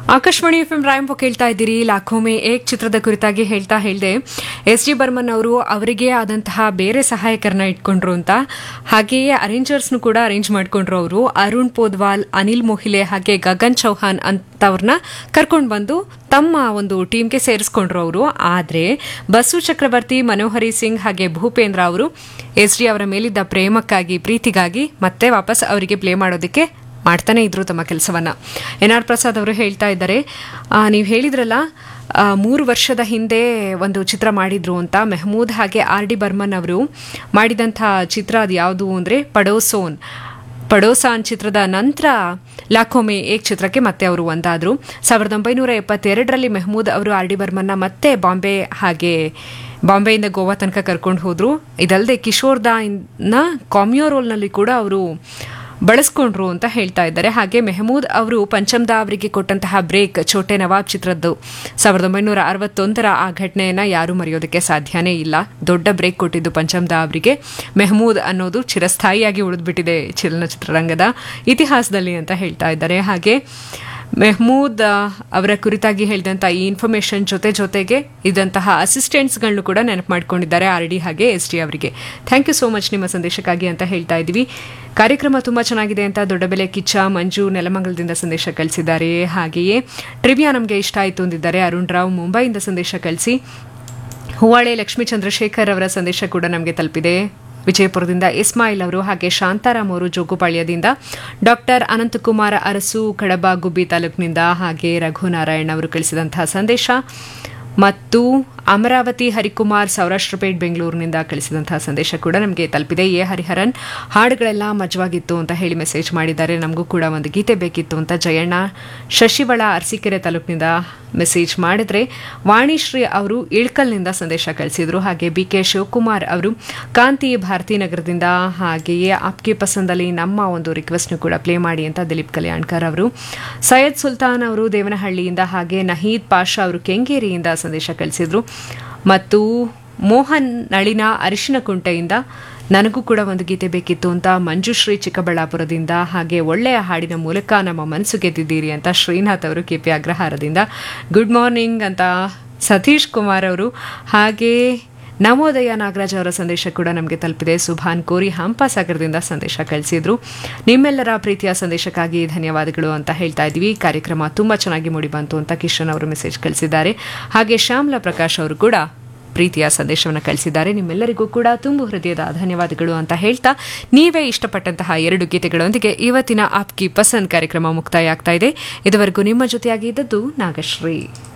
Akashvani F M ರಾಯಂಪು ಕೇಳ್ತಾ ಇದ್ದೀರಿ ಲಾಖೋಮೆ ಏಕ್ ಚಿತ್ರದ ಕುರಿತಾಗಿ ಹೇಳ್ತಾ ಹೇಳ್ದೆ ಎಸ್ ಜಿ ಬರ್ಮನ್ ಅವರು ಅವರಿಗೆ ಆದಂತಹ ಬೇರೆ ಸಹಾಯಕರನ್ನ ಇಟ್ಕೊಂಡ್ರು ಅಂತ ಹಾಗೆಯೇ ಅರೇಂಜರ್ಸ್ನು ಕೂಡ ಅರೇಂಜ್ ಮಾಡ್ಕೊಂಡ್ರು ಅವರು ಅರುಣ್ ಪೋದ್ವಾಲ್ ಅನಿಲ್ ಮೊಹಿಲೆ ಹಾಗೆ ಗಗನ್ ಚೌಹಾನ್ ಅಂತವ್ರನ್ನ ಕರ್ಕೊಂಡು ಬಂದು ತಮ್ಮ ಒಂದು ಟೀಮ್ಗೆ ಸೇರಿಸ್ಕೊಂಡ್ರು ಅವರು ಆದರೆ ಬಸು ಚಕ್ರವರ್ತಿ ಮನೋಹರಿ ಸಿಂಗ್ ಹಾಗೆ ಭೂಪೇಂದ್ರ ಅವರು ಎಸ್ ಡಿ ಅವರ ಮೇಲಿದ್ದ ಪ್ರೇಮಕ್ಕಾಗಿ ಪ್ರೀತಿಗಾಗಿ ಮತ್ತೆ ವಾಪಸ್ ಅವರಿಗೆ ಪ್ಲೇ ಮಾಡೋದಕ್ಕೆ ಮಾಡ್ತಾನೆ ಇದ್ರು ತಮ್ಮ ಕೆಲಸವನ್ನ ಎನ್ ಆರ್ ಪ್ರಸಾದ್ ಅವರು ಹೇಳ್ತಾ ಇದ್ದಾರೆ ನೀವು ಹೇಳಿದ್ರಲ್ಲ ಆ, ಮೂರು ವರ್ಷದ ಹಿಂದೆ ಒಂದು ಚಿತ್ರ ಮಾಡಿದ್ರು ಅಂತ ಮೆಹಮೂದ್ ಹಾಗೆ ಆರ್ ಡಿ ಬರ್ಮನ್ ಅವರು ಮಾಡಿದಂಥ ಚಿತ್ರ ಅದು ಯಾವುದು ಅಂದರೆ ಪಡೋಸೋನ್ ಪಡೋಸಾನ್ ಚಿತ್ರದ ನಂತರ ಲಾಖೋಮೆ ಏಕ್ ಚಿತ್ರಕ್ಕೆ ಮತ್ತೆ ಅವರು ಒಂದಾದರು ಸಾವಿರದ ಒಂಬೈನೂರ ಎಪ್ಪತ್ತೆರಡರಲ್ಲಿ ಮೆಹಮೂದ್ ಅವರು ಆರ್ ಡಿ ಬರ್ಮನ್ನ ಮತ್ತೆ ಬಾಂಬೆ ಹಾಗೆ ಬಾಂಬೆಯಿಂದ ಗೋವಾ ತನಕ ಕರ್ಕೊಂಡು ಹೋದ್ರು ಇದಲ್ಲದೆ ಕಿಶೋರ್ ದಾನ ಕಾಮಿಯೋ ರೋಲ್ನಲ್ಲಿ ಕೂಡ ಅವರು ಬಳಸ್ಕೊಂಡ್ರು ಅಂತ ಹೇಳ್ತಾ ಇದ್ದಾರೆ ಹಾಗೆ ಮೆಹಮೂದ್ ಅವರು ಪಂಚಮ್ದ ಅವರಿಗೆ ಕೊಟ್ಟಂತಹ ಬ್ರೇಕ್ ಛೋಟೆ ನವಾಬ್ ಚಿತ್ರದ್ದು ಸಾವಿರದ ಒಂಬೈನೂರ ಅರವತ್ತೊಂದರ ಆ ಘಟನೆಯನ್ನ ಯಾರೂ ಮರೆಯೋದಕ್ಕೆ ಸಾಧ್ಯನೇ ಇಲ್ಲ ದೊಡ್ಡ ಬ್ರೇಕ್ ಕೊಟ್ಟಿದ್ದು ಪಂಚಮ್ದ ಅವರಿಗೆ ಮೆಹಮೂದ್ ಅನ್ನೋದು ಚಿರಸ್ಥಾಯಿಯಾಗಿ ಉಳಿದ್ಬಿಟ್ಟಿದೆ ಚಲನಚಿತ್ರರಂಗದ ಇತಿಹಾಸದಲ್ಲಿ ಅಂತ ಹೇಳ್ತಾ ಇದ್ದಾರೆ ಹಾಗೆ ಮೆಹಮೂದ್ ಆ, ಅವರ ಕುರಿತಾಗಿ ಹೇಳಿದಂಥ ಈ ಇನ್ಫಾರ್ಮೇಶನ್ ಜೊತೆ ಜೊತೆಗೆ ಇದಂತಹ ಅಸಿಸ್ಟೆಂಟ್ಸ್ಗಳನ್ನು ಕೂಡ ನೆನಪು ಮಾಡ್ಕೊಂಡಿದ್ದಾರೆ ಆರ್ ಡಿ ಹಾಗೆ ಎಸ್ ಡಿ ಅವರಿಗೆ ಥ್ಯಾಂಕ್ ಯು ಸೋ ಮಚ್ ನಿಮ್ಮ ಸಂದೇಶಕ್ಕಾಗಿ ಅಂತ ಹೇಳ್ತಾ ಇದ್ದೀವಿ ಕಾರ್ಯಕ್ರಮ ತುಂಬ ಚೆನ್ನಾಗಿದೆ ಅಂತ ದೊಡ್ಡಬೆಲೆ ಕಿಚ್ಚ ಮಂಜು ನೆಲಮಂಗಲದಿಂದ ಸಂದೇಶ ಕಳಿಸಿದ್ದಾರೆ ಹಾಗೆಯೇ ಟ್ರಿವಿಯಾ ನಮಗೆ ಇಷ್ಟ ಆಯಿತು ಅಂದಿದ್ದಾರೆ ಅರುಣ್ ರಾವ್ ಮುಂಬೈಯಿಂದ ಸಂದೇಶ ಕಳಿಸಿ ಹೂವಾಳೆ ಲಕ್ಷ್ಮೀ ಚಂದ್ರಶೇಖರ್ ಅವರ ಸಂದೇಶ ಕೂಡ ನಮಗೆ ತಲುಪಿದೆ ವಿಜಯಪುರದಿಂದ ಇಸ್ಮಾಯಿಲ್ ಅವರು ಹಾಗೆ ಶಾಂತಾರಾಮ್ ಅವರು ಜೋಗುಪಾಳ್ಯದಿಂದ ಡಾಕ್ಟರ್ ಅನಂತಕುಮಾರ ಅರಸು ಕಡಬ ಗುಬ್ಬಿ ತಾಲೂಕಿನಿಂದ ಹಾಗೆ ರಘುನಾರಾಯಣ್ ಅವರು ಕಳಿಸಿದಂತಹ ಸಂದೇಶ ಮತ್ತು ಅಮರಾವತಿ ಹರಿಕುಮಾರ್ ಸೌರಾಷ್ಟ್ರಪೇಟ್ ಬೆಂಗಳೂರಿನಿಂದ ಕಳಿಸಿದಂತಹ ಸಂದೇಶ ಕೂಡ ನಮಗೆ ತಲುಪಿದೆ ಎ ಹರಿಹರನ್ ಹಾಡುಗಳೆಲ್ಲ ಮಜವಾಗಿತ್ತು ಅಂತ ಹೇಳಿ ಮೆಸೇಜ್ ಮಾಡಿದ್ದಾರೆ ನಮಗೂ ಕೂಡ ಒಂದು ಗೀತೆ ಬೇಕಿತ್ತು ಅಂತ ಜಯಣ್ಣ ಶಶಿವಳ ಅರಸೀಕೆರೆ ತಾಲೂಕಿನಿಂದ ಮೆಸೇಜ್ ಮಾಡಿದ್ರೆ ವಾಣಿಶ್ರೀ ಅವರು ಇಳ್ಕಲ್ನಿಂದ ಸಂದೇಶ ಕಳಿಸಿದ್ರು ಹಾಗೆ ಬಿ ಕೆ ಶಿವಕುಮಾರ್ ಅವರು ಕಾಂತಿ ಭಾರತಿ ನಗರದಿಂದ ಹಾಗೆಯೇ ಆಪ್ಗೆ ಪಸಂದಲ್ಲಿ ನಮ್ಮ ಒಂದು ರಿಕ್ವೆಸ್ಟ್ನು ಕೂಡ ಪ್ಲೇ ಮಾಡಿ ಅಂತ ದಿಲೀಪ್ ಕಲ್ಯಾಣ್ಕರ್ ಅವರು ಸೈಯದ್ ಸುಲ್ತಾನ್ ಅವರು ದೇವನಹಳ್ಳಿಯಿಂದ ಹಾಗೆ ನಹೀದ್ ಪಾಷಾ ಅವರು ಕೆಂಗೇರಿಯಿಂದ ಸಂದೇಶ ಕಳಿಸಿದ್ರು ಮತ್ತು ಮೋಹನ್ ನಳಿನ ಅರಿಶಿನ ಕುಂಟೆಯಿಂದ ನನಗೂ ಕೂಡ ಒಂದು ಗೀತೆ ಬೇಕಿತ್ತು ಅಂತ ಮಂಜುಶ್ರೀ ಚಿಕ್ಕಬಳ್ಳಾಪುರದಿಂದ ಹಾಗೆ ಒಳ್ಳೆಯ ಹಾಡಿನ ಮೂಲಕ ನಮ್ಮ ಮನಸ್ಸು ಗೆದ್ದಿದ್ದೀರಿ ಅಂತ ಶ್ರೀನಾಥ್ ಅವರು ಕೆಪಿ ಅಗ್ರಹಾರದಿಂದ ಗುಡ್ ಮಾರ್ನಿಂಗ್ ಅಂತ ಸತೀಶ್ ಕುಮಾರ್ ಅವರು ಹಾಗೆ ನವೋದಯ ನಾಗರಾಜ್ ಅವರ ಸಂದೇಶ ಕೂಡ ನಮಗೆ ತಲುಪಿದೆ ಸುಭಾನ್ ಕೋರಿ ಹಂಪಾಸಾಗರದಿಂದ ಸಂದೇಶ ಕಳಿಸಿದ್ರು ನಿಮ್ಮೆಲ್ಲರ ಪ್ರೀತಿಯ ಸಂದೇಶಕ್ಕಾಗಿ ಧನ್ಯವಾದಗಳು ಅಂತ ಹೇಳ್ತಾ ಇದ್ವಿ ಕಾರ್ಯಕ್ರಮ ತುಂಬಾ ಚೆನ್ನಾಗಿ ಮೂಡಿಬಂತು ಅಂತ ಕಿಶನ್ ಅವರು ಮೆಸೇಜ್ ಕಳಿಸಿದ್ದಾರೆ ಹಾಗೆ ಶ್ಯಾಮ್ಲಾ ಪ್ರಕಾಶ್ ಅವರು ಕೂಡ ಪ್ರೀತಿಯ ಸಂದೇಶವನ್ನು ಕಳಿಸಿದ್ದಾರೆ ನಿಮ್ಮೆಲ್ಲರಿಗೂ ಕೂಡ ತುಂಬು ಹೃದಯದ ಧನ್ಯವಾದಗಳು ಅಂತ ಹೇಳ್ತಾ ನೀವೇ ಇಷ್ಟಪಟ್ಟಂತಹ ಎರಡು ಗೀತೆಗಳೊಂದಿಗೆ ಇವತ್ತಿನ ಆಪ್ಕಿ ಪಸಂದ್ ಕಾರ್ಯಕ್ರಮ ಮುಕ್ತಾಯ ಆಗ್ತಾ ಇದೆ ಇದುವರೆಗೂ ನಿಮ್ಮ ಜೊತೆಯಾಗಿ ಇದ್ದದ್ದು ನಾಗಶ್ರೀ